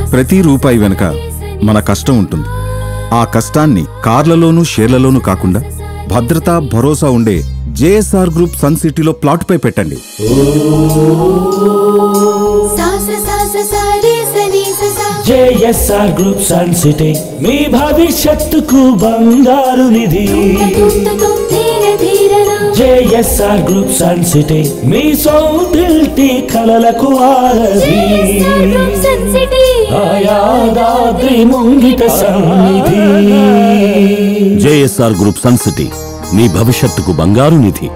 ప్రతి రూపాయి వెనుక మన కష్టం ఉంటుంది ఆ కష్టాన్ని కార్లలోనూ షేర్లలోనూ కాకుండా భద్రత భరోసా ఉండే జేఎస్ఆర్ గ్రూప్ సన్ సిటీలో ప్లాట్పై పెట్టండి సాస సాస సారే సని ససా జేఎస్ఆర్ గ్రూప్ సన్ సిటీ మీ భవిష్యత్తుకు బంగారు నిధి తుమ్ తుమ్ ధీర ధీరన జేఎస్ఆర్ గ్రూప్ సన్ సిటీ మీ సౌందిల్టి కలలకు ఆరది జేఎస్ఆర్ గ్రూప్ సన్ సిటీ ఆయాదాద్రి ముంగిట సన్నిధి జేఎస్ఆర్ గ్రూప్ సన్ సిటీ మీ భవిష్యత్తుకు బంగారు నిధి